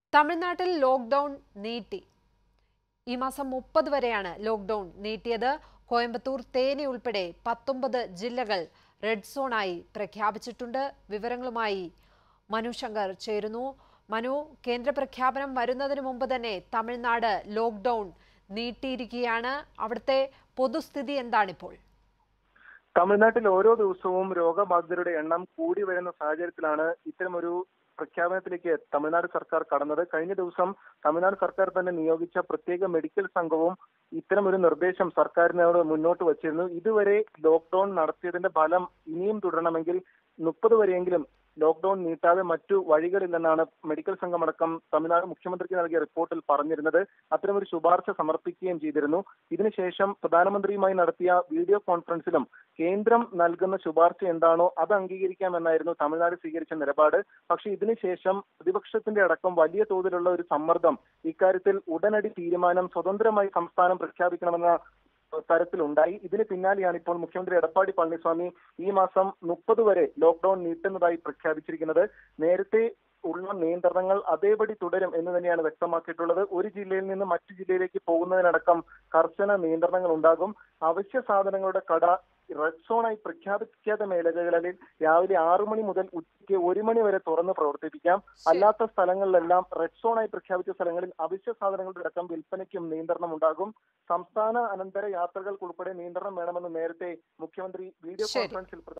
തമിഴ്നാട്ടിൽ ലോക്ക്ഡൌൺ നീട്ടി ഈ മാസം മുപ്പത് വരെയാണ് ലോക്ക്ഡൌൺ നീട്ടിയത് കോയമ്പത്തൂർ തേനി ഉൾപ്പെടെ പത്തൊമ്പത് ജില്ലകൾ റെഡ് സോണായി പ്രഖ്യാപിച്ചിട്ടുണ്ട് വിവരങ്ങളുമായി മനു ശങ്കർ ചേരുന്നു മനു കേന്ദ്ര പ്രഖ്യാപനം വരുന്നതിന് മുമ്പ് തന്നെ തമിഴ്നാട് ലോക്ക്ഡൌൺ നീട്ടിയിരിക്കുകയാണ് അവിടുത്തെ പൊതുസ്ഥിതി എന്താണിപ്പോൾ തമിഴ്നാട്ടിൽ ഓരോ ദിവസവും രോഗബാധിതരുടെ എണ്ണം കൂടി വരുന്ന സാഹചര്യത്തിലാണ് ഇത്തരമൊരു പ്രഖ്യാപനത്തിലേക്ക് തമിഴ്നാട് സർക്കാർ കടന്നത് കഴിഞ്ഞ ദിവസം തമിഴ്നാട് സർക്കാർ തന്നെ നിയോഗിച്ച പ്രത്യേക മെഡിക്കൽ സംഘവും ഇത്തരം ഒരു നിർദ്ദേശം സർക്കാരിനോട് മുന്നോട്ട് വച്ചിരുന്നു ഇതുവരെ ലോക്ക്ഡൌൺ നടത്തിയതിന്റെ ഫലം ഇനിയും തുടരണമെങ്കിൽ മുപ്പത് വരെയെങ്കിലും ലോക്ക്ഡൌൺ നീട്ടാതെ മറ്റു വഴികളില്ലെന്നാണ് മെഡിക്കൽ സംഘമടക്കം തമിഴ്നാട് മുഖ്യമന്ത്രിക്ക് നൽകിയ റിപ്പോർട്ടിൽ പറഞ്ഞിരുന്നത് അത്തരമൊരു ശുപാർശ സമർപ്പിക്കുകയും ചെയ്തിരുന്നു ഇതിനുശേഷം പ്രധാനമന്ത്രിയുമായി നടത്തിയ വീഡിയോ കോൺഫറൻസിലും കേന്ദ്രം നൽകുന്ന ശുപാർശ എന്താണോ അത് അംഗീകരിക്കാമെന്നായിരുന്നു തമിഴ്നാട് സ്വീകരിച്ച നിലപാട് പക്ഷേ ഇതിനുശേഷം പ്രതിപക്ഷത്തിന്റെ അടക്കം വലിയ തോതിലുള്ള ഒരു സമ്മർദ്ദം ഇക്കാര്യത്തിൽ ഉടനടി തീരുമാനം സ്വതന്ത്രമായി സംസ്ഥാനം പ്രഖ്യാപിക്കണമെന്ന തരത്തിലുണ്ടായി ഇതിന് പിന്നാലെയാണ് ഇപ്പോൾ മുഖ്യമന്ത്രി എടപ്പാടി പളനിസ്വാമി ഈ മാസം മുപ്പത് വരെ ലോക്ക്ഡൌൺ നീട്ടുന്നതായി പ്രഖ്യാപിച്ചിരിക്കുന്നത് നേരത്തെ ഉള്ള നിയന്ത്രണങ്ങൾ അതേപടി തുടരും എന്ന് തന്നെയാണ് വ്യക്തമാക്കിയിട്ടുള്ളത് ഒരു ജില്ലയിൽ നിന്ന് മറ്റു ജില്ലയിലേക്ക് പോകുന്നതിനടക്കം കർശന നിയന്ത്രണങ്ങൾ ഉണ്ടാകും അവശ്യ സാധനങ്ങളുടെ കട റെഡ് സോണായി പ്രഖ്യാപിക്കാത്ത മേഖലകളിൽ രാവിലെ ആറു മണി മുതൽ ഉച്ചയ്ക്ക് ഒരു മണി വരെ തുറന്ന് പ്രവർത്തിപ്പിക്കാം അല്ലാത്ത സ്ഥലങ്ങളിലെല്ലാം റെഡ് സോണായി പ്രഖ്യാപിച്ച സ്ഥലങ്ങളിൽ അവശ്യ സാധനങ്ങളുടെ അടക്കം വിൽപ്പനയ്ക്കും നിയന്ത്രണം ഉണ്ടാകും സംസ്ഥാന അനന്തര യാത്രകൾക്കുൾപ്പെടെ നിയന്ത്രണം വേണമെന്ന് നേരത്തെ മുഖ്യമന്ത്രി വീഡിയോ ശരി. കോൺഫറൻസിൽ